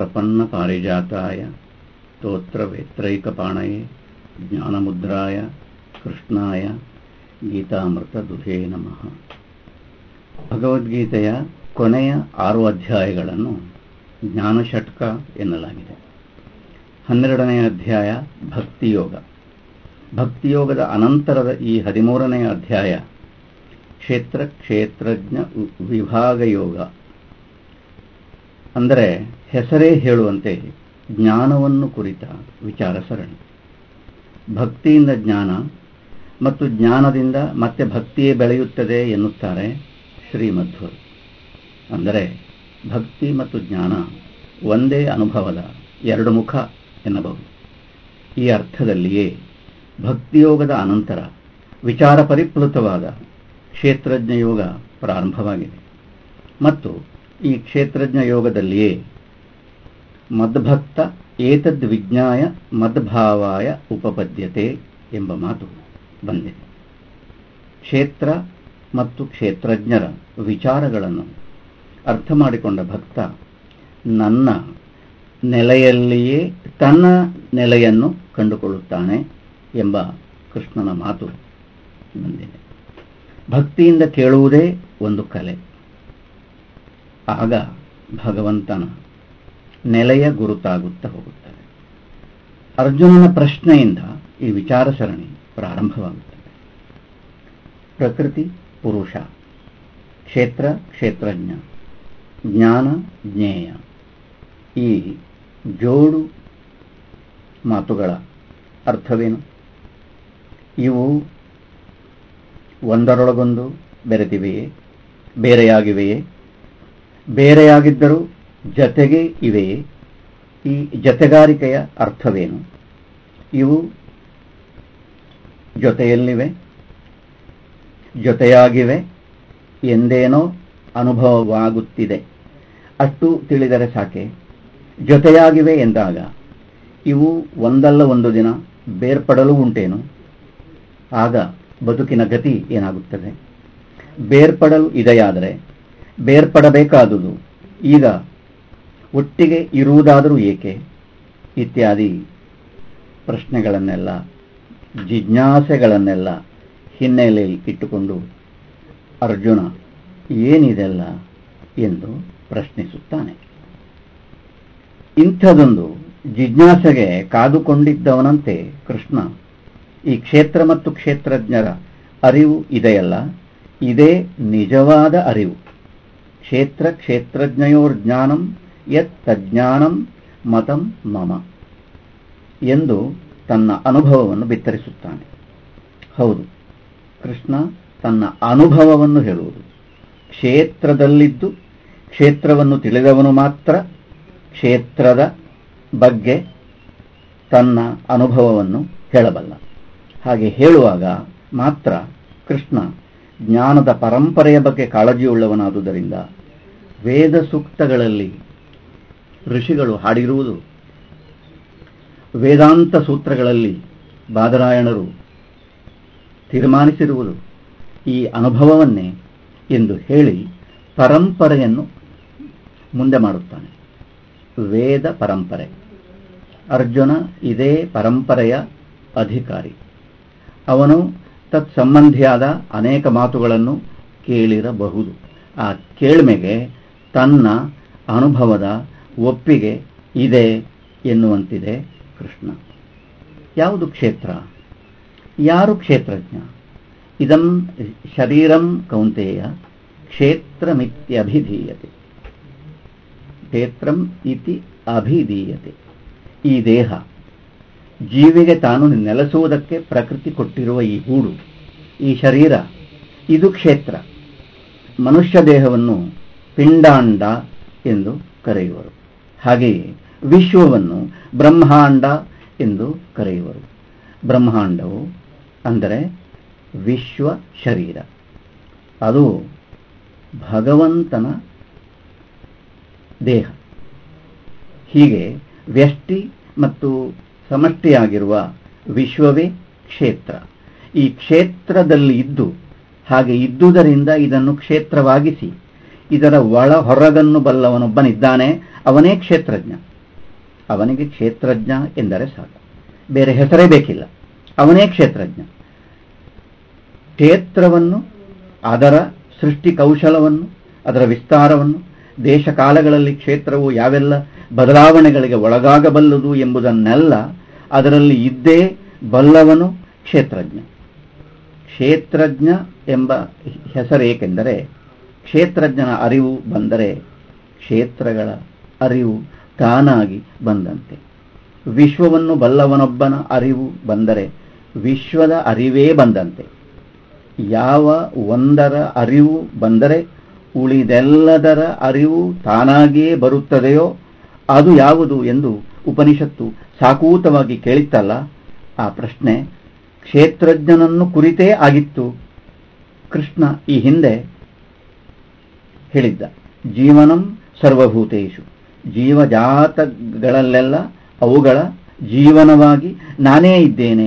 प्रपन्नपारिजाताय स्तोत्रवेत्रैकपाणये ज्ञानमुद्राय ಕೃಷ್ಣಾಯ ಗೀತಾಮೃತದುಹೇ ನಮಃ ಭಗವದ್ಗೀತೆಯ ಕೊನೆಯ ಆರು ಅಧ್ಯಾಯಗಳನ್ನು ಜ್ಞಾನಷಟ್ಕ ಎನ್ನಲಾಗಿದೆ ಹನ್ನೆರಡನೆಯ ಅಧ್ಯಾಯ ಭಕ್ತಿಯೋಗ ಭಕ್ತಿಯೋಗದ ಅನಂತರದ ಈ ಹದಿಮೂರನೆಯ ಅಧ್ಯಾಯ ಕ್ಷೇತ್ರ ಕ್ಷೇತ್ರಜ್ಞ ವಿಭಾಗ ಯೋಗ ಅಂದರೆ ಹೆಸರೇ ಹೇಳುವಂತೆ ಜ್ಞಾನವನ್ನು ಕುರಿತ ವಿಚಾರ ಸರಣಿ ಭಕ್ತಿಯಿಂದ ಜ್ಞಾನ ಮತ್ತು ಜ್ಞಾನದಿಂದ ಮತ್ತೆ ಭಕ್ತಿಯೇ ಬೆಳೆಯುತ್ತದೆ ಎನ್ನುತ್ತಾರೆ ಶ್ರೀಮಧ್ವರು ಅಂದರೆ ಭಕ್ತಿ ಮತ್ತು ಜ್ಞಾನ ಒಂದೇ ಅನುಭವದ ಎರಡು ಮುಖ ಎನ್ನಬಹುದು ಈ ಅರ್ಥದಲ್ಲಿಯೇ ಭಕ್ತಿಯೋಗದ ಅನಂತರ ವಿಚಾರ ಪರಿಪ್ಲುತವಾದ ಕ್ಷೇತ್ರಜ್ಞ ಯೋಗ ಪ್ರಾರಂಭವಾಗಿದೆ ಮತ್ತು ಈ ಕ್ಷೇತ್ರಜ್ಞ ಯೋಗದಲ್ಲಿಯೇ ಮದ್ಭಕ್ತ ಏತದ್ ವಿಜ್ಞಾಯ ಮದ್ಭಾವಾಯ ಉಪಪದ್ಯತೆ ಎಂಬ ಮಾತು ಬಂದಿದೆ ಕ್ಷೇತ್ರ ಮತ್ತು ಕ್ಷೇತ್ರಜ್ಞರ ವಿಚಾರಗಳನ್ನು ಅರ್ಥ ಮಾಡಿಕೊಂಡ ಭಕ್ತ ನನ್ನ ನೆಲೆಯಲ್ಲಿಯೇ ತನ್ನ ನೆಲೆಯನ್ನು ಕಂಡುಕೊಳ್ಳುತ್ತಾನೆ ಎಂಬ ಕೃಷ್ಣನ ಮಾತು ಬಂದಿದೆ ಭಕ್ತಿಯಿಂದ ಕೇಳುವುದೇ ಒಂದು ಕಲೆ ಆಗ ಭಗವಂತನ ನೆಲೆಯ ಗುರುತಾಗುತ್ತಾ ಹೋಗುತ್ತದೆ ಅರ್ಜುನನ ಪ್ರಶ್ನೆಯಿಂದ ಈ ವಿಚಾರ ಸರಣಿ ಪ್ರಾರಂಭವಾಗುತ್ತದೆ ಪ್ರಕೃತಿ ಪುರುಷ ಕ್ಷೇತ್ರ ಕ್ಷೇತ್ರಜ್ಞ ಜ್ಞಾನ ಜ್ಞೇಯ ಈ ಜೋಡು ಮಾತುಗಳ ಅರ್ಥವೇನು ಇವು ಒಂದರೊಳಗೊಂದು ಬೆರೆತಿವೆಯೇ ಬೇರೆಯಾಗಿವೆಯೇ ಬೇರೆಯಾಗಿದ್ದರೂ ಜತೆಗೆ ಇವೆಯೇ ಈ ಜತೆಗಾರಿಕೆಯ ಅರ್ಥವೇನು ಇವು ಜೊತೆಯಲ್ಲಿವೆ ಜೊತೆಯಾಗಿವೆ ಎಂದೇನೋ ಅನುಭವವಾಗುತ್ತಿದೆ ಅಷ್ಟು ತಿಳಿದರೆ ಸಾಕೆ ಜೊತೆಯಾಗಿವೆ ಎಂದಾಗ ಇವು ಒಂದಲ್ಲ ಒಂದು ದಿನ ಬೇರ್ಪಡಲು ಉಂಟೇನು ಆಗ ಬದುಕಿನ ಗತಿ ಏನಾಗುತ್ತದೆ ಬೇರ್ಪಡಲು ಇದೆಯಾದರೆ ಬೇರ್ಪಡಬೇಕಾದುದು ಈಗ ಒಟ್ಟಿಗೆ ಇರುವುದಾದರೂ ಏಕೆ ಇತ್ಯಾದಿ ಪ್ರಶ್ನೆಗಳನ್ನೆಲ್ಲ ಜಿಜ್ಞಾಸೆಗಳನ್ನೆಲ್ಲ ಹಿನ್ನೆಲೆಯಲ್ಲಿ ಇಟ್ಟುಕೊಂಡು ಅರ್ಜುನ ಏನಿದೆಲ್ಲ ಎಂದು ಪ್ರಶ್ನಿಸುತ್ತಾನೆ ಇಂಥದೊಂದು ಜಿಜ್ಞಾಸೆಗೆ ಕಾದುಕೊಂಡಿದ್ದವನಂತೆ ಕೃಷ್ಣ ಈ ಕ್ಷೇತ್ರ ಮತ್ತು ಕ್ಷೇತ್ರಜ್ಞರ ಅರಿವು ಇದೆಯಲ್ಲ ಇದೇ ನಿಜವಾದ ಅರಿವು ಕ್ಷೇತ್ರ ಕ್ಷೇತ್ರಜ್ಞಯೋರ್ ಜ್ಞಾನಂ ಯತ್ ತಜ್ಞಾನಂ ಮತಂ ಮಮ ಎಂದು ತನ್ನ ಅನುಭವವನ್ನು ಬಿತ್ತರಿಸುತ್ತಾನೆ ಹೌದು ಕೃಷ್ಣ ತನ್ನ ಅನುಭವವನ್ನು ಹೇಳುವುದು ಕ್ಷೇತ್ರದಲ್ಲಿದ್ದು ಕ್ಷೇತ್ರವನ್ನು ತಿಳಿದವನು ಮಾತ್ರ ಕ್ಷೇತ್ರದ ಬಗ್ಗೆ ತನ್ನ ಅನುಭವವನ್ನು ಹೇಳಬಲ್ಲ ಹಾಗೆ ಹೇಳುವಾಗ ಮಾತ್ರ ಕೃಷ್ಣ ಜ್ಞಾನದ ಪರಂಪರೆಯ ಬಗ್ಗೆ ಕಾಳಜಿಯುಳ್ಳವನಾದುದರಿಂದ ವೇದ ಸೂಕ್ತಗಳಲ್ಲಿ ಋಷಿಗಳು ಹಾಡಿರುವುದು ವೇದಾಂತ ಸೂತ್ರಗಳಲ್ಲಿ ಬಾದರಾಯಣರು ತೀರ್ಮಾನಿಸಿರುವುದು ಈ ಅನುಭವವನ್ನೇ ಎಂದು ಹೇಳಿ ಪರಂಪರೆಯನ್ನು ಮುಂದೆ ಮಾಡುತ್ತಾನೆ ವೇದ ಪರಂಪರೆ ಅರ್ಜುನ ಇದೇ ಪರಂಪರೆಯ ಅಧಿಕಾರಿ ಅವನು ತತ್ಸಂಬಂಧಿಯಾದ ಅನೇಕ ಮಾತುಗಳನ್ನು ಕೇಳಿರಬಹುದು ಆ ಕೇಳ್ಮೆಗೆ ತನ್ನ ಅನುಭವದ ಒಪ್ಪಿಗೆ ಇದೆ ಎನ್ನುವಂತಿದೆ ಕೃಷ್ಣ ಯಾವುದು ಕ್ಷೇತ್ರ ಯಾರು ಕ್ಷೇತ್ರಜ್ಞ ಇದಂ ಶರೀರಂ ಕೌಂತೆಯ ಕ್ಷೇತ್ರಮಿತ್ಯಭಿಧೀಯತೆ ಕ್ಷೇತ್ರಂ ಇತಿ ಅಭಿಧೀಯತೆ ಈ ದೇಹ ಜೀವಿಗೆ ತಾನು ನೆಲೆಸುವುದಕ್ಕೆ ಪ್ರಕೃತಿ ಕೊಟ್ಟಿರುವ ಈ ಗೂಡು ಈ ಶರೀರ ಇದು ಕ್ಷೇತ್ರ ಮನುಷ್ಯ ದೇಹವನ್ನು ಪಿಂಡಾಂಡ ಎಂದು ಕರೆಯುವರು ಹಾಗೆಯೇ ವಿಶ್ವವನ್ನು ಬ್ರಹ್ಮಾಂಡ ಎಂದು ಕರೆಯುವರು ಬ್ರಹ್ಮಾಂಡವು ಅಂದರೆ ವಿಶ್ವ ಶರೀರ ಅದು ಭಗವಂತನ ದೇಹ ಹೀಗೆ ವ್ಯಷ್ಟಿ ಮತ್ತು ಸಮಷ್ಟಿಯಾಗಿರುವ ವಿಶ್ವವೇ ಕ್ಷೇತ್ರ ಈ ಕ್ಷೇತ್ರದಲ್ಲಿ ಇದ್ದು ಹಾಗೆ ಇದ್ದುದರಿಂದ ಇದನ್ನು ಕ್ಷೇತ್ರವಾಗಿಸಿ ಇದರ ಒಳ ಹೊರಗನ್ನು ಬಲ್ಲವನೊಬ್ಬನಿದ್ದಾನೆ ಅವನೇ ಕ್ಷೇತ್ರಜ್ಞ ಅವನಿಗೆ ಕ್ಷೇತ್ರಜ್ಞ ಎಂದರೆ ಸಾಕು ಬೇರೆ ಹೆಸರೇ ಬೇಕಿಲ್ಲ ಅವನೇ ಕ್ಷೇತ್ರಜ್ಞ ಕ್ಷೇತ್ರವನ್ನು ಅದರ ಸೃಷ್ಟಿ ಕೌಶಲವನ್ನು ಅದರ ವಿಸ್ತಾರವನ್ನು ದೇಶ ಕಾಲಗಳಲ್ಲಿ ಕ್ಷೇತ್ರವು ಯಾವೆಲ್ಲ ಬದಲಾವಣೆಗಳಿಗೆ ಒಳಗಾಗಬಲ್ಲದು ಎಂಬುದನ್ನೆಲ್ಲ ಅದರಲ್ಲಿ ಇದ್ದೇ ಬಲ್ಲವನು ಕ್ಷೇತ್ರಜ್ಞ ಕ್ಷೇತ್ರಜ್ಞ ಎಂಬ ಹೆಸರೇಕೆಂದರೆ ಕ್ಷೇತ್ರಜ್ಞನ ಅರಿವು ಬಂದರೆ ಕ್ಷೇತ್ರಗಳ ಅರಿವು ತಾನಾಗಿ ಬಂದಂತೆ ವಿಶ್ವವನ್ನು ಬಲ್ಲವನೊಬ್ಬನ ಅರಿವು ಬಂದರೆ ವಿಶ್ವದ ಅರಿವೇ ಬಂದಂತೆ ಯಾವ ಒಂದರ ಅರಿವು ಬಂದರೆ ಉಳಿದೆಲ್ಲದರ ಅರಿವು ತಾನಾಗಿಯೇ ಬರುತ್ತದೆಯೋ ಅದು ಯಾವುದು ಎಂದು ಉಪನಿಷತ್ತು ಸಾಕೂತವಾಗಿ ಕೇಳಿತ್ತಲ್ಲ ಆ ಪ್ರಶ್ನೆ ಕ್ಷೇತ್ರಜ್ಞನನ್ನು ಕುರಿತೇ ಆಗಿತ್ತು ಕೃಷ್ಣ ಈ ಹಿಂದೆ ಹೇಳಿದ್ದ ಜೀವನಂ ಸರ್ವಭೂತೇಶು ಜೀವಜಾತಗಳಲ್ಲೆಲ್ಲ ಅವುಗಳ ಜೀವನವಾಗಿ ನಾನೇ ಇದ್ದೇನೆ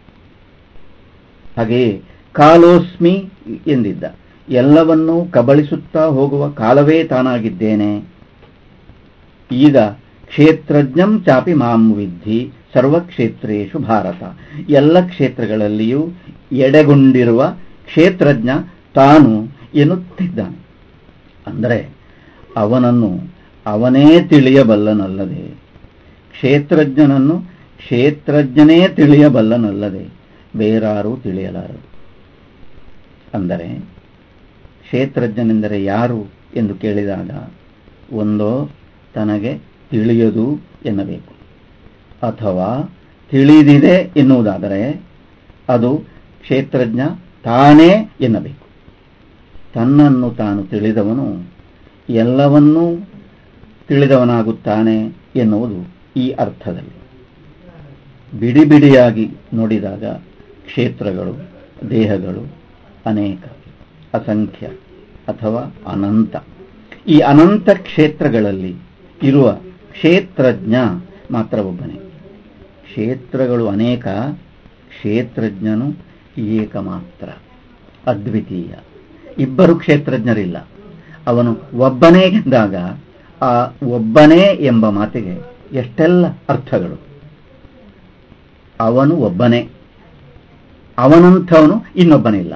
ಹಾಗೆಯೇ ಕಾಲೋಸ್ಮಿ ಎಂದಿದ್ದ ಎಲ್ಲವನ್ನೂ ಕಬಳಿಸುತ್ತಾ ಹೋಗುವ ಕಾಲವೇ ತಾನಾಗಿದ್ದೇನೆ ಈಗ ಕ್ಷೇತ್ರಜ್ಞಂ ಚಾಪಿ ಮಾಂ ವಿದ್ಧಿ ಸರ್ವಕ್ಷೇತ್ರೇಶು ಭಾರತ ಎಲ್ಲ ಕ್ಷೇತ್ರಗಳಲ್ಲಿಯೂ ಎಡೆಗೊಂಡಿರುವ ಕ್ಷೇತ್ರಜ್ಞ ತಾನು ಎನ್ನುತ್ತಿದ್ದಾನೆ ಅಂದರೆ ಅವನನ್ನು ಅವನೇ ತಿಳಿಯಬಲ್ಲನಲ್ಲದೆ ಕ್ಷೇತ್ರಜ್ಞನನ್ನು ಕ್ಷೇತ್ರಜ್ಞನೇ ತಿಳಿಯಬಲ್ಲನಲ್ಲದೆ ಬೇರಾರೂ ತಿಳಿಯಲಾರರು ಅಂದರೆ ಕ್ಷೇತ್ರಜ್ಞನೆಂದರೆ ಯಾರು ಎಂದು ಕೇಳಿದಾಗ ಒಂದೋ ತನಗೆ ತಿಳಿಯದು ಎನ್ನಬೇಕು ಅಥವಾ ತಿಳಿದಿದೆ ಎನ್ನುವುದಾದರೆ ಅದು ಕ್ಷೇತ್ರಜ್ಞ ತಾನೇ ಎನ್ನಬೇಕು ತನ್ನನ್ನು ತಾನು ತಿಳಿದವನು ಎಲ್ಲವನ್ನೂ ತಿಳಿದವನಾಗುತ್ತಾನೆ ಎನ್ನುವುದು ಈ ಅರ್ಥದಲ್ಲಿ ಬಿಡಿ ಬಿಡಿಯಾಗಿ ನೋಡಿದಾಗ ಕ್ಷೇತ್ರಗಳು ದೇಹಗಳು ಅನೇಕ ಅಸಂಖ್ಯ ಅಥವಾ ಅನಂತ ಈ ಅನಂತ ಕ್ಷೇತ್ರಗಳಲ್ಲಿ ಇರುವ ಕ್ಷೇತ್ರಜ್ಞ ಮಾತ್ರ ಒಬ್ಬನೇ ಕ್ಷೇತ್ರಗಳು ಅನೇಕ ಕ್ಷೇತ್ರಜ್ಞನು ಏಕ ಮಾತ್ರ ಅದ್ವಿತೀಯ ಇಬ್ಬರು ಕ್ಷೇತ್ರಜ್ಞರಿಲ್ಲ ಅವನು ಒಬ್ಬನೇ ಎಂದಾಗ ಆ ಒಬ್ಬನೇ ಎಂಬ ಮಾತಿಗೆ ಎಷ್ಟೆಲ್ಲ ಅರ್ಥಗಳು ಅವನು ಒಬ್ಬನೇ ಅವನಂಥವನು ಇನ್ನೊಬ್ಬನಿಲ್ಲ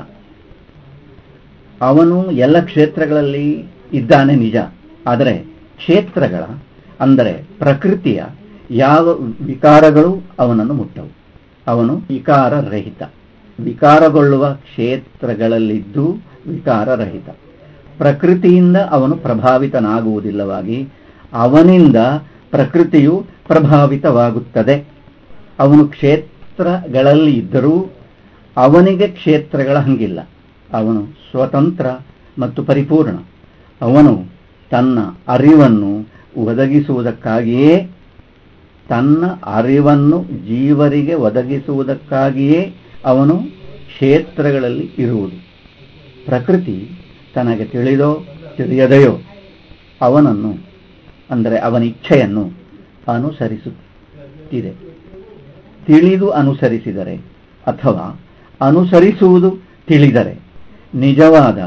ಅವನು ಎಲ್ಲ ಕ್ಷೇತ್ರಗಳಲ್ಲಿ ಇದ್ದಾನೆ ನಿಜ ಆದರೆ ಕ್ಷೇತ್ರಗಳ ಅಂದರೆ ಪ್ರಕೃತಿಯ ಯಾವ ವಿಕಾರಗಳು ಅವನನ್ನು ಮುಟ್ಟವು ಅವನು ವಿಕಾರರಹಿತ ವಿಕಾರಗೊಳ್ಳುವ ಕ್ಷೇತ್ರಗಳಲ್ಲಿದ್ದು ವಿಕಾರರಹಿತ ಪ್ರಕೃತಿಯಿಂದ ಅವನು ಪ್ರಭಾವಿತನಾಗುವುದಿಲ್ಲವಾಗಿ ಅವನಿಂದ ಪ್ರಕೃತಿಯು ಪ್ರಭಾವಿತವಾಗುತ್ತದೆ ಅವನು ಕ್ಷೇತ್ರಗಳಲ್ಲಿ ಇದ್ದರೂ ಅವನಿಗೆ ಕ್ಷೇತ್ರಗಳ ಹಂಗಿಲ್ಲ ಅವನು ಸ್ವತಂತ್ರ ಮತ್ತು ಪರಿಪೂರ್ಣ ಅವನು ತನ್ನ ಅರಿವನ್ನು ಒದಗಿಸುವುದಕ್ಕಾಗಿಯೇ ತನ್ನ ಅರಿವನ್ನು ಜೀವರಿಗೆ ಒದಗಿಸುವುದಕ್ಕಾಗಿಯೇ ಅವನು ಕ್ಷೇತ್ರಗಳಲ್ಲಿ ಇರುವುದು ಪ್ರಕೃತಿ ತನಗೆ ತಿಳಿದೋ ತಿಳಿಯದೆಯೋ ಅವನನ್ನು ಅಂದರೆ ಅವನ ಇಚ್ಛೆಯನ್ನು ಅನುಸರಿಸುತ್ತಿದೆ ತಿಳಿದು ಅನುಸರಿಸಿದರೆ ಅಥವಾ ಅನುಸರಿಸುವುದು ತಿಳಿದರೆ ನಿಜವಾದ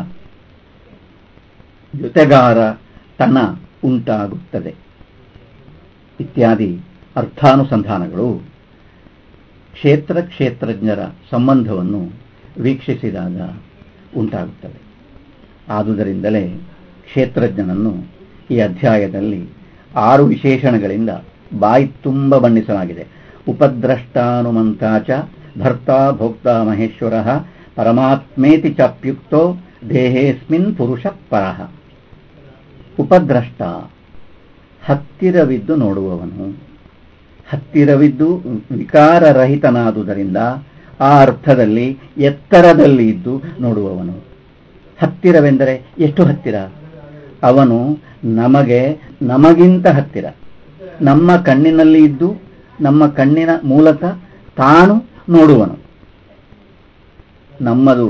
ಜೊತೆಗಾರತನ ಉಂಟಾಗುತ್ತದೆ ಇತ್ಯಾದಿ ಅರ್ಥಾನುಸಂಧಾನಗಳು ಕ್ಷೇತ್ರ ಕ್ಷೇತ್ರಜ್ಞರ ಸಂಬಂಧವನ್ನು ವೀಕ್ಷಿಸಿದಾಗ ಉಂಟಾಗುತ್ತವೆ ಆದುದರಿಂದಲೇ ಕ್ಷೇತ್ರಜ್ಞನನ್ನು ಈ ಅಧ್ಯಾಯದಲ್ಲಿ ಆರು ವಿಶೇಷಣಗಳಿಂದ ಬಾಯಿ ತುಂಬ ಬಣ್ಣಿಸಲಾಗಿದೆ ಉಪದ್ರಷ್ಟಾನುಮಂತಾಚ ಭರ್ತಾ ಭೋಕ್ತಾ ಮಹೇಶ್ವರ ಪರಮಾತ್ಮೇತಿ ಚಾಪ್ಯುಕ್ತೋ ದೇಹೇಸ್ಮಿನ್ ಪುರುಷ ಪರಃ ಉಪದ್ರಷ್ಟ ಹತ್ತಿರವಿದ್ದು ನೋಡುವವನು ಹತ್ತಿರವಿದ್ದು ವಿಕಾರರಹಿತನಾದುದರಿಂದ ಆ ಅರ್ಥದಲ್ಲಿ ಎತ್ತರದಲ್ಲಿ ಇದ್ದು ನೋಡುವವನು ಹತ್ತಿರವೆಂದರೆ ಎಷ್ಟು ಹತ್ತಿರ ಅವನು ನಮಗೆ ನಮಗಿಂತ ಹತ್ತಿರ ನಮ್ಮ ಕಣ್ಣಿನಲ್ಲಿ ಇದ್ದು ನಮ್ಮ ಕಣ್ಣಿನ ಮೂಲಕ ತಾನು ನೋಡುವನು ನಮ್ಮದು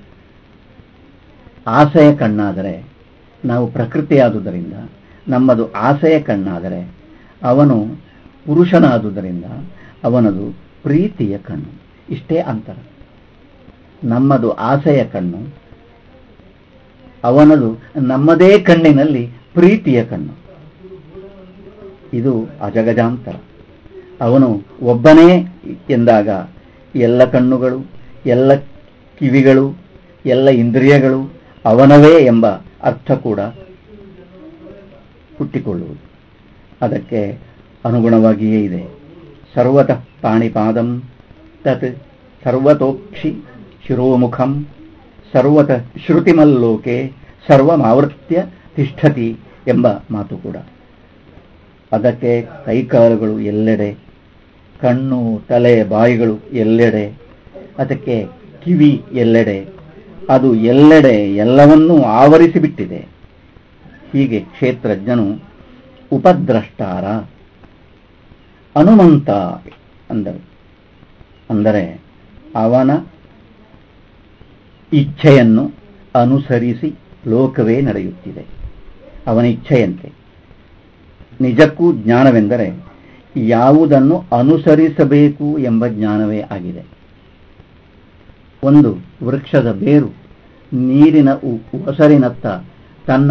ಆಸೆಯ ಕಣ್ಣಾದರೆ ನಾವು ಪ್ರಕೃತಿಯಾದುದರಿಂದ ನಮ್ಮದು ಆಸೆಯ ಕಣ್ಣಾದರೆ ಅವನು ಪುರುಷನಾದುದರಿಂದ ಅವನದು ಪ್ರೀತಿಯ ಕಣ್ಣು ಇಷ್ಟೇ ಅಂತರ ನಮ್ಮದು ಆಸೆಯ ಕಣ್ಣು ಅವನದು ನಮ್ಮದೇ ಕಣ್ಣಿನಲ್ಲಿ ಪ್ರೀತಿಯ ಕಣ್ಣು ಇದು ಅಜಗಜಾಂತರ ಅವನು ಒಬ್ಬನೇ ಎಂದಾಗ ಎಲ್ಲ ಕಣ್ಣುಗಳು ಎಲ್ಲ ಕಿವಿಗಳು ಎಲ್ಲ ಇಂದ್ರಿಯಗಳು ಅವನವೇ ಎಂಬ ಅರ್ಥ ಕೂಡ ಹುಟ್ಟಿಕೊಳ್ಳುವುದು ಅದಕ್ಕೆ ಅನುಗುಣವಾಗಿಯೇ ಇದೆ ಸರ್ವತಃ ಪಾಣಿಪಾದಂ ತತ್ ಸರ್ವತೋಕ್ಷಿ ಶಿರೋಮುಖಂ ಸರ್ವತಃ ಶ್ರುತಿಮಲ್ಲೋಕೆ ಸರ್ವಮಾವೃತ್ಯ ತಿಷ್ಠತಿ ಎಂಬ ಮಾತು ಕೂಡ ಅದಕ್ಕೆ ಕೈಕಾಲುಗಳು ಎಲ್ಲೆಡೆ ಕಣ್ಣು ತಲೆ ಬಾಯಿಗಳು ಎಲ್ಲೆಡೆ ಅದಕ್ಕೆ ಕಿವಿ ಎಲ್ಲೆಡೆ ಅದು ಎಲ್ಲೆಡೆ ಎಲ್ಲವನ್ನೂ ಆವರಿಸಿಬಿಟ್ಟಿದೆ ಹೀಗೆ ಕ್ಷೇತ್ರಜ್ಞನು ಉಪದ್ರಷ್ಟಾರ ಹನುಮಂತ ಅಂದರು ಅಂದರೆ ಅವನ ಇಚ್ಛೆಯನ್ನು ಅನುಸರಿಸಿ ಲೋಕವೇ ನಡೆಯುತ್ತಿದೆ ಅವನ ಇಚ್ಛೆಯಂತೆ ನಿಜಕ್ಕೂ ಜ್ಞಾನವೆಂದರೆ ಯಾವುದನ್ನು ಅನುಸರಿಸಬೇಕು ಎಂಬ ಜ್ಞಾನವೇ ಆಗಿದೆ ಒಂದು ವೃಕ್ಷದ ಬೇರು ನೀರಿನ ಒಸರಿನತ್ತ ತನ್ನ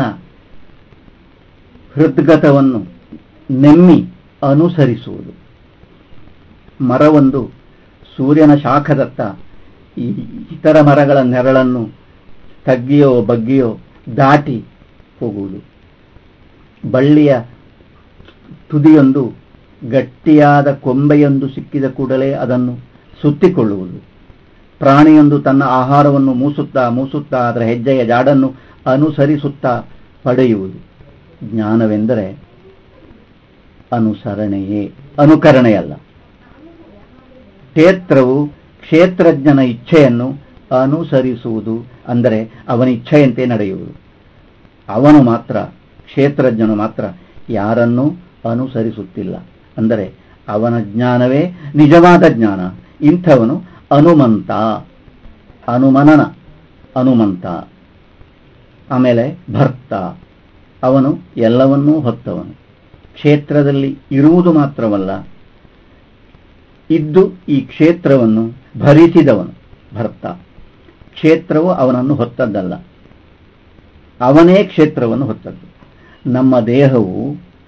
ಹೃದ್ಗತವನ್ನು ನೆಮ್ಮಿ ಅನುಸರಿಸುವುದು ಮರವೊಂದು ಸೂರ್ಯನ ಶಾಖದತ್ತ ಈ ಇತರ ಮರಗಳ ನೆರಳನ್ನು ತಗ್ಗಿಯೋ ಬಗ್ಗಿಯೋ ದಾಟಿ ಹೋಗುವುದು ಬಳ್ಳಿಯ ತುದಿಯೊಂದು ಗಟ್ಟಿಯಾದ ಕೊಂಬೆಯೊಂದು ಸಿಕ್ಕಿದ ಕೂಡಲೇ ಅದನ್ನು ಸುತ್ತಿಕೊಳ್ಳುವುದು ಪ್ರಾಣಿಯೊಂದು ತನ್ನ ಆಹಾರವನ್ನು ಮೂಸುತ್ತಾ ಮೂಸುತ್ತಾ ಅದರ ಹೆಜ್ಜೆಯ ಜಾಡನ್ನು ಅನುಸರಿಸುತ್ತಾ ಪಡೆಯುವುದು ಜ್ಞಾನವೆಂದರೆ ಅನುಸರಣೆಯೇ ಅನುಕರಣೆಯಲ್ಲ ಕ್ಷೇತ್ರವು ಕ್ಷೇತ್ರಜ್ಞನ ಇಚ್ಛೆಯನ್ನು ಅನುಸರಿಸುವುದು ಅಂದರೆ ಅವನ ಇಚ್ಛೆಯಂತೆ ನಡೆಯುವುದು ಅವನು ಮಾತ್ರ ಕ್ಷೇತ್ರಜ್ಞನು ಮಾತ್ರ ಯಾರನ್ನೂ ಅನುಸರಿಸುತ್ತಿಲ್ಲ ಅಂದರೆ ಅವನ ಜ್ಞಾನವೇ ನಿಜವಾದ ಜ್ಞಾನ ಇಂಥವನು ಅನುಮಂತ ಅನುಮನನ ಅನುಮಂತ ಆಮೇಲೆ ಭರ್ತ ಅವನು ಎಲ್ಲವನ್ನೂ ಹೊತ್ತವನು ಕ್ಷೇತ್ರದಲ್ಲಿ ಇರುವುದು ಮಾತ್ರವಲ್ಲ ಇದ್ದು ಈ ಕ್ಷೇತ್ರವನ್ನು ಭರಿಸಿದವನು ಭರ್ತ ಕ್ಷೇತ್ರವು ಅವನನ್ನು ಹೊತ್ತದ್ದಲ್ಲ ಅವನೇ ಕ್ಷೇತ್ರವನ್ನು ಹೊತ್ತದ್ದು ನಮ್ಮ ದೇಹವು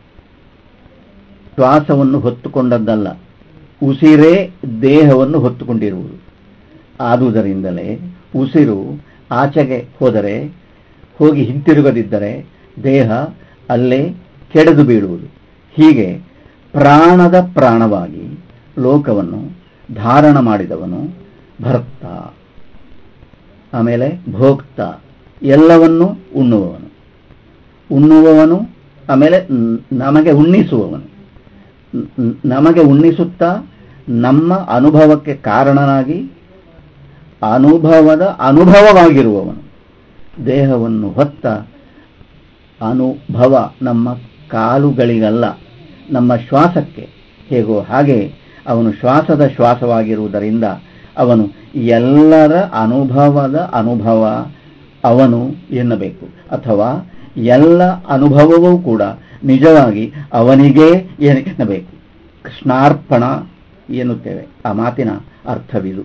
ಶ್ವಾಸವನ್ನು ಹೊತ್ತುಕೊಂಡದ್ದಲ್ಲ ಉಸಿರೇ ದೇಹವನ್ನು ಹೊತ್ತುಕೊಂಡಿರುವುದು ಆದುದರಿಂದಲೇ ಉಸಿರು ಆಚೆಗೆ ಹೋದರೆ ಹೋಗಿ ಹಿಂತಿರುಗದಿದ್ದರೆ ದೇಹ ಅಲ್ಲೇ ಕೆಡೆದು ಬೀಳುವುದು ಹೀಗೆ ಪ್ರಾಣದ ಪ್ರಾಣವಾಗಿ ಲೋಕವನ್ನು ಧಾರಣ ಮಾಡಿದವನು ಭರ್ತ ಆಮೇಲೆ ಭೋಕ್ತ ಎಲ್ಲವನ್ನೂ ಉಣ್ಣುವವನು ಉಣ್ಣುವವನು ಆಮೇಲೆ ನಮಗೆ ಉಣ್ಣಿಸುವವನು ನಮಗೆ ಉಣ್ಣಿಸುತ್ತಾ ನಮ್ಮ ಅನುಭವಕ್ಕೆ ಕಾರಣನಾಗಿ ಅನುಭವದ ಅನುಭವವಾಗಿರುವವನು ದೇಹವನ್ನು ಹೊತ್ತ ಅನುಭವ ನಮ್ಮ ಕಾಲುಗಳಿಗಲ್ಲ ನಮ್ಮ ಶ್ವಾಸಕ್ಕೆ ಹೇಗೋ ಹಾಗೆ ಅವನು ಶ್ವಾಸದ ಶ್ವಾಸವಾಗಿರುವುದರಿಂದ ಅವನು ಎಲ್ಲರ ಅನುಭವದ ಅನುಭವ ಅವನು ಎನ್ನಬೇಕು ಅಥವಾ ಎಲ್ಲ ಅನುಭವವೂ ಕೂಡ ನಿಜವಾಗಿ ಅವನಿಗೇ ಎನ್ನಬೇಕು ಕೃಷ್ಣಾರ್ಪಣ ಎನ್ನುತ್ತೇವೆ ಆ ಮಾತಿನ ಅರ್ಥವಿದು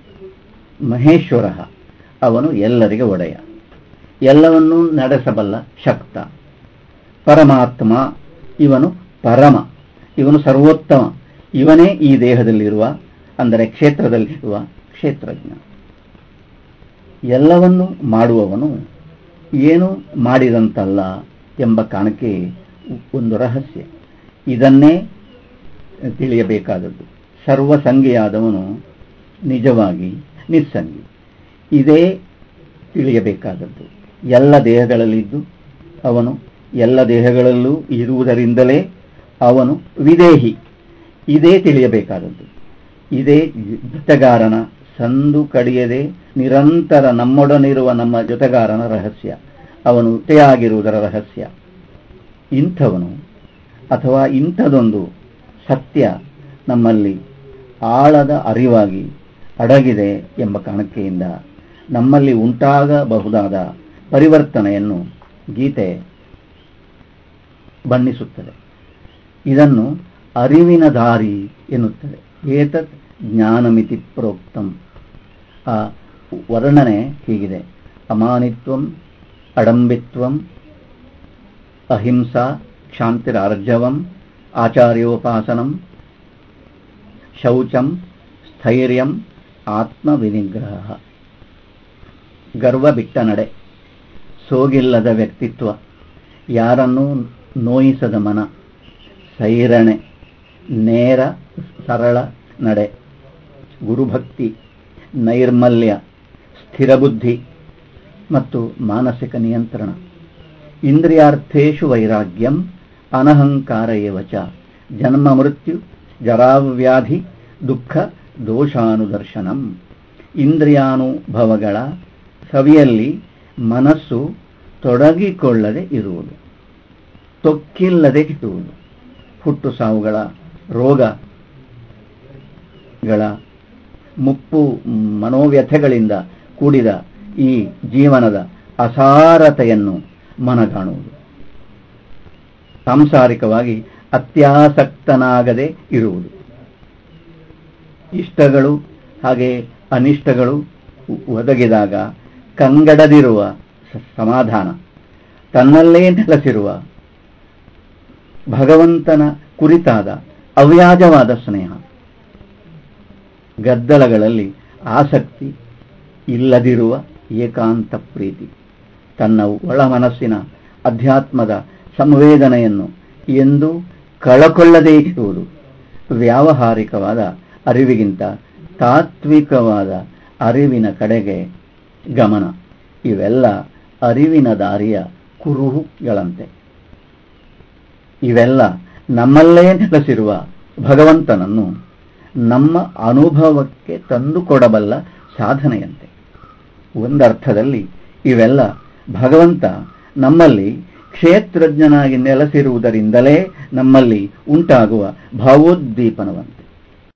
ಮಹೇಶ್ವರ ಅವನು ಎಲ್ಲರಿಗೆ ಒಡೆಯ ಎಲ್ಲವನ್ನೂ ನಡೆಸಬಲ್ಲ ಶಕ್ತ ಪರಮಾತ್ಮ ಇವನು ಪರಮ ಇವನು ಸರ್ವೋತ್ತಮ ಇವನೇ ಈ ದೇಹದಲ್ಲಿರುವ ಅಂದರೆ ಕ್ಷೇತ್ರದಲ್ಲಿರುವ ಕ್ಷೇತ್ರಜ್ಞ ಎಲ್ಲವನ್ನು ಮಾಡುವವನು ಏನು ಮಾಡಿದಂತಲ್ಲ ಎಂಬ ಕಾರಣಕ್ಕೆ ಒಂದು ರಹಸ್ಯ ಇದನ್ನೇ ತಿಳಿಯಬೇಕಾದದ್ದು ಸರ್ವಸಂಗಿಯಾದವನು ನಿಜವಾಗಿ ನಿಸ್ಸಂಗಿ ಇದೇ ತಿಳಿಯಬೇಕಾದದ್ದು ಎಲ್ಲ ದೇಹಗಳಲ್ಲಿದ್ದು ಅವನು ಎಲ್ಲ ದೇಹಗಳಲ್ಲೂ ಇರುವುದರಿಂದಲೇ ಅವನು ವಿದೇಹಿ ಇದೇ ತಿಳಿಯಬೇಕಾದದ್ದು ಇದೇ ಜೊತೆಗಾರನ ಸಂದು ಕಡಿಯದೆ ನಿರಂತರ ನಮ್ಮೊಡನಿರುವ ನಮ್ಮ ಜೊತೆಗಾರನ ರಹಸ್ಯ ಅವನು ಜೊತೆಯಾಗಿರುವುದರ ರಹಸ್ಯ ಇಂಥವನು ಅಥವಾ ಇಂಥದೊಂದು ಸತ್ಯ ನಮ್ಮಲ್ಲಿ ಆಳದ ಅರಿವಾಗಿ ಅಡಗಿದೆ ಎಂಬ ಕಾರಣಕ್ಕೆಯಿಂದ ನಮ್ಮಲ್ಲಿ ಉಂಟಾಗಬಹುದಾದ ಪರಿವರ್ತನೆಯನ್ನು ಗೀತೆ ಬಣ್ಣಿಸುತ್ತದೆ ಇದನ್ನು ಅರಿವಿನ ದಾರಿ ಎನ್ನುತ್ತದೆ ಏತತ್ ಜ್ಞಾನಮಿತಿ ಪ್ರೋಕ್ತಂ ಆ ವರ್ಣನೆ ಹೀಗಿದೆ ಅಮಾನಿತ್ವಂ ಅಡಂಬಿತ್ವಂ ಅಹಿಂಸಾ ಕ್ಷಾಂತಿರಾರ್ಜವಂ ಆಚಾರ್ಯೋಪಾಸನಂ ಶೌಚಂ ಸ್ಥೈರ್ಯಂ ಆತ್ಮವಿನಿಗ್ರಹ ಗರ್ವ ಬಿಟ್ಟ ನಡೆ ಸೋಗಿಲ್ಲದ ವ್ಯಕ್ತಿತ್ವ ಯಾರನ್ನೂ ನೋಯಿಸದ ಮನ ಸೈರಣೆ ನೇರ ಸರಳ ನಡೆ ಗುರುಭಕ್ತಿ ನೈರ್ಮಲ್ಯ ಸ್ಥಿರಬುದ್ಧಿ ಮತ್ತು ಮಾನಸಿಕ ನಿಯಂತ್ರಣ ಇಂದ್ರಿಯಾರ್ಥೇಶು ವೈರಾಗ್ಯಂ ಅನಹಂಕಾರ ಏವಚ ಜನ್ಮ ಮೃತ್ಯು ಜರಾವ್ಯಾಧಿ ದುಃಖ ದೋಷಾನುದರ್ಶನಂ ಇಂದ್ರಿಯಾನುಭವಗಳ ಸವಿಯಲ್ಲಿ ಮನಸ್ಸು ತೊಡಗಿಕೊಳ್ಳದೆ ಇರುವುದು ತೊಕ್ಕಿಲ್ಲದೆ ಇರುವುದು ಹುಟ್ಟು ಸಾವುಗಳ ರೋಗಗಳ ಮುಪ್ಪು ಮನೋವ್ಯಥೆಗಳಿಂದ ಕೂಡಿದ ಈ ಜೀವನದ ಅಸಾರತೆಯನ್ನು ಮನಗಾಣುವುದು ಸಾಂಸಾರಿಕವಾಗಿ ಅತ್ಯಾಸಕ್ತನಾಗದೆ ಇರುವುದು ಇಷ್ಟಗಳು ಹಾಗೆ ಅನಿಷ್ಟಗಳು ಒದಗಿದಾಗ ಕಂಗಡದಿರುವ ಸಮಾಧಾನ ತನ್ನಲ್ಲೇ ನೆಲೆಸಿರುವ ಭಗವಂತನ ಕುರಿತಾದ ಅವ್ಯಾಜವಾದ ಸ್ನೇಹ ಗದ್ದಲಗಳಲ್ಲಿ ಆಸಕ್ತಿ ಇಲ್ಲದಿರುವ ಏಕಾಂತ ಪ್ರೀತಿ ತನ್ನ ಒಳ ಮನಸ್ಸಿನ ಅಧ್ಯಾತ್ಮದ ಸಂವೇದನೆಯನ್ನು ಎಂದು ಕಳಕೊಳ್ಳದೇ ಇರುವುದು ವ್ಯಾವಹಾರಿಕವಾದ ಅರಿವಿಗಿಂತ ತಾತ್ವಿಕವಾದ ಅರಿವಿನ ಕಡೆಗೆ ಗಮನ ಇವೆಲ್ಲ ಅರಿವಿನ ದಾರಿಯ ಕುರುಹುಗಳಂತೆ ಇವೆಲ್ಲ ನಮ್ಮಲ್ಲೇ ನೆಲೆಸಿರುವ ಭಗವಂತನನ್ನು ನಮ್ಮ ಅನುಭವಕ್ಕೆ ತಂದುಕೊಡಬಲ್ಲ ಸಾಧನೆಯಂತೆ ಒಂದರ್ಥದಲ್ಲಿ ಇವೆಲ್ಲ ಭಗವಂತ ನಮ್ಮಲ್ಲಿ ಕ್ಷೇತ್ರಜ್ಞನಾಗಿ ನೆಲೆಸಿರುವುದರಿಂದಲೇ ನಮ್ಮಲ್ಲಿ ಉಂಟಾಗುವ ಭಾವೋದ್ದೀಪನವಂತೆ